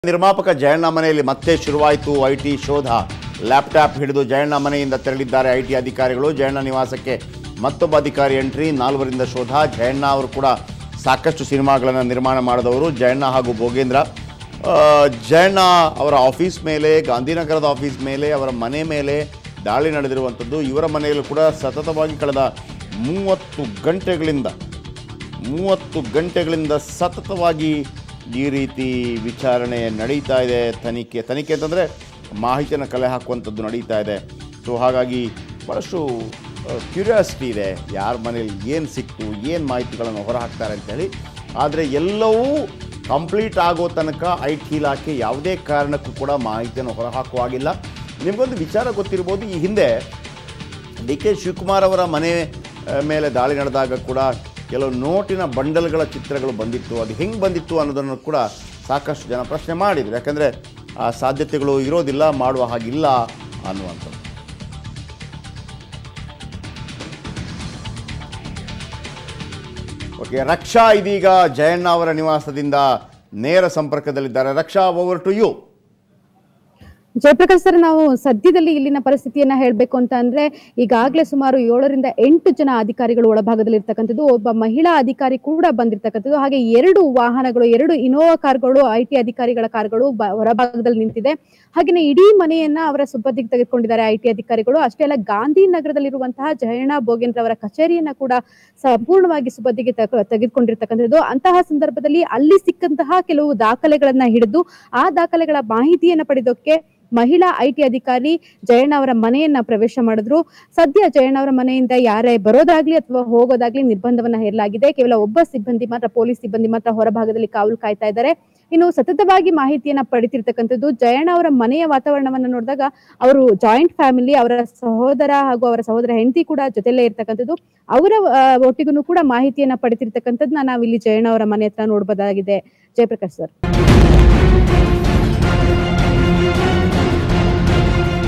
ನಿರ್ಮಾಪಕ ಜಯಣ್ಣ ಮನೆಯಲ್ಲಿ ಮತ್ತೆ ಶುರುವಾಯಿತು ಐ ಟಿ ಶೋಧ ಲ್ಯಾಪ್ಟಾಪ್ ಹಿಡಿದು ಜಯಣ್ಣ ಮನೆಯಿಂದ ತೆರಳಿದ್ದಾರೆ ಐ ಟಿ ಅಧಿಕಾರಿಗಳು ಜಯಣ್ಣ ನಿವಾಸಕ್ಕೆ ಮತ್ತೊಬ್ಬ ಅಧಿಕಾರಿ ಎಂಟ್ರಿ ನಾಲ್ವರಿಂದ ಶೋಧ ಜಯಣ್ಣ ಅವರು ಕೂಡ ಸಾಕಷ್ಟು ಸಿನಿಮಾಗಳನ್ನು ನಿರ್ಮಾಣ ಮಾಡಿದವರು ಜಯಣ್ಣ ಹಾಗೂ ಭೋಗೇಂದ್ರ ಆ, ಜಯಣ್ಣ ಅವರ ಆಫೀಸ್ ಮೇಲೆ ಗಾಂಧಿನಗರದ ಆಫೀಸ್ ಮೇಲೆ ಅವರ ಮನೆ ಮೇಲೆ ದಾಳಿ ನಡೆದಿರುವಂಥದ್ದು ಇವರ ಮನೆಯಲ್ಲೂ ಕೂಡ ಸತತವಾಗಿ ಕಳೆದ ಮೂವತ್ತು ಗಂಟೆಗಳಿಂದ ಮೂವತ್ತು ಗಂಟೆಗಳಿಂದ ಸತತವಾಗಿ ಈ ರೀತಿ ವಿಚಾರಣೆ ನಡೀತಾ ಇದೆ ತನಿಖೆ ತನಿಖೆ ಅಂತಂದರೆ ಮಾಹಿತಿಯನ್ನು ಕಲೆ ಹಾಕುವಂಥದ್ದು ನಡೀತಾ ಇದೆ ಸೊ ಹಾಗಾಗಿ ಭಾಳಷ್ಟು ಕ್ಯೂರಿಯಾಸಿಟಿ ಇದೆ ಯಾರ ಮನೇಲಿ ಏನು ಸಿಕ್ತು ಏನು ಮಾಹಿತಿಗಳನ್ನು ಹೊರಹಾಕ್ತಾರೆ ಅಂತೇಳಿ ಆದರೆ ಎಲ್ಲವೂ ಕಂಪ್ಲೀಟ್ ಆಗೋ ತನಕ ಐ ಟಿ ಇಲಾಖೆ ಯಾವುದೇ ಕಾರಣಕ್ಕೂ ಕೂಡ ಮಾಹಿತಿಯನ್ನು ಹೊರಹಾಕುವಾಗಿಲ್ಲ ನಿಮಗೊಂದು ವಿಚಾರ ಗೊತ್ತಿರ್ಬೋದು ಈ ಹಿಂದೆ ಡಿ ಕೆ ಶಿವಕುಮಾರ್ ಅವರ ಮನೆ ಆ, ಮೇಲೆ ದಾಳಿ ನಡೆದಾಗ ಕೂಡ ಕೆಲವು ನೋಟಿನ ಬಂಡಲ್ಗಳ ಚಿತ್ರಗಳು ಬಂದಿತ್ತು ಅದು ಹೆಂಗೆ ಬಂದಿತ್ತು ಅನ್ನೋದನ್ನು ಕೂಡ ಸಾಕಷ್ಟು ಜನ ಪ್ರಶ್ನೆ ಮಾಡಿದರು ಯಾಕಂದರೆ ಆ ಸಾಧ್ಯತೆಗಳು ಇರೋದಿಲ್ಲ ಮಾಡುವ ಹಾಗಿಲ್ಲ ಅನ್ನುವಂಥದ್ದು ಓಕೆ ರಕ್ಷಾ ಇದೀಗ ಜಯಣ್ಣ ಅವರ ನಿವಾಸದಿಂದ ನೇರ ಸಂಪರ್ಕದಲ್ಲಿದ್ದಾರೆ Raksha over to you Jayaprakash sir ನಾವು ಸದ್ಯದಲ್ಲಿ ಇಲ್ಲಿನ ಪರಿಸ್ಥಿತಿಯನ್ನ ಹೇಳ್ಬೇಕು ಅಂತ ಅಂದ್ರೆ ಈಗಾಗಲೇ ಸುಮಾರು ಏಳರಿಂದ ಎಂಟು ಜನ ಅಧಿಕಾರಿಗಳು ಒಳಭಾಗದಲ್ಲಿ ಇರ್ತಕ್ಕಂಥದ್ದು ಒಬ್ಬ ಮಹಿಳಾ ಅಧಿಕಾರಿ ಕೂಡ ಬಂದಿರ್ತಕ್ಕಂಥದ್ದು ಹಾಗೆ ಎರಡು ವಾಹನಗಳು ಎರಡು ಇನೋವಾ ಕಾರ್ಗಳು ಐ ಟಿ ಅಧಿಕಾರಿಗಳ ಕಾರ್ಗಳು ಬ- ಹೊರಭಾಗದಲ್ಲಿ ನಿಂತಿದೆ ಹಾಗೆಯೇ ಇಡೀ ಮನೆಯನ್ನ ಅವರ ಸುಬ್ಬದಿಗೆ ತೆಗೆದುಕೊಂಡಿದ್ದಾರೆ ಐ ಟಿ ಅಧಿಕಾರಿಗಳು ಅಷ್ಟೇ ಅಲ್ಲ ಗಾಂಧಿನಗರದಲ್ಲಿರುವಂತಹ ಜಯಣ್ಣ ಭೋಗೇಂದ್ರ ಅವರ ಕಚೇರಿಯನ್ನ ಕೂಡ ಸಂಪೂರ್ಣವಾಗಿ ಸುಬ್ಬದಿಗೆ ತೆಗೆ- ತೆಗೆದುಕೊಂಡಿರ್ತಕ್ಕಂಥದ್ದು ಅಂತಹ ಸಂದರ್ಭದಲ್ಲಿ ಅಲ್ಲಿ ಸಿಕ್ಕಂತಹ ಕೆಲವು ದಾಖಲೆಗಳನ್ನ ಹಿಡಿದು ಆ ದಾಖಲೆಗಳ ಮಾಹಿತಿಯನ್ನ ಪಡೆದೋಕೆ ಮಹಿಳಾ ಐ ಟಿ ಅಧಿಕಾರಿ ಜಯಣ್ಣ ಅವರ ಮನೆಯನ್ನ ಪ್ರವೇಶ ಮಾಡಿದ್ರು ಸದ್ಯ ಜಯಣ್ಣ ಅವರ ಮನೆಯಿಂದ ಯಾರೇ ಬರೋದಾಗ್ಲಿ ಅಥವಾ ಹೋಗೋದಾಗ್ಲಿ ನಿರ್ಬಂಧವನ್ನ ಹೇರಲಾಗಿದೆ ಕೇವಲ ಒಬ್ಬ ಸಿಬ್ಬಂದಿ ಮಾತ್ರ ಪೊಲೀಸ್ ಸಿಬ್ಬಂದಿ ಮಾತ್ರ ಹೊರಭಾಗದಲ್ಲಿ ಕಾವಲು ಕಾಯ್ತಾ ಇದ್ದಾರೆ ಇನ್ನು ಸತತವಾಗಿ ಮಾಹಿತಿಯನ್ನ ಪಡಿತಿರ್ತಕ್ಕಂಥದ್ದು ಜಯಣ್ಣ ಅವರ ಮನೆಯ ವಾತಾವರಣವನ್ನ ನೋಡಿದಾಗ ಅವರು ಜಾಯಿಂಟ್ ಫ್ಯಾಮಿಲಿ ಅವರ ಸಹೋದರ ಹಾಗೂ ಅವರ ಸಹೋದರ ಹೆಂಡತಿ ಕೂಡ ಜೊತೆಲೇ ಇರ್ತಕ್ಕಂಥದ್ದು ಅವರ ಆ, ಒಟ್ಟಿಗೂ ಕೂಡ ಮಾಹಿತಿಯನ್ನ ಪಡಿತಿರ್ತಕ್ಕಂಥದ್ದನ್ನ ನಾವಿಲ್ಲಿ ಜಯಣ್ಣ ಅವರ ಮನೆ ಹತ್ರ ನೋಡಬಹುದಾಗಿದೆ ಜಯಪ್ರಕಾಶ್ ಸರ್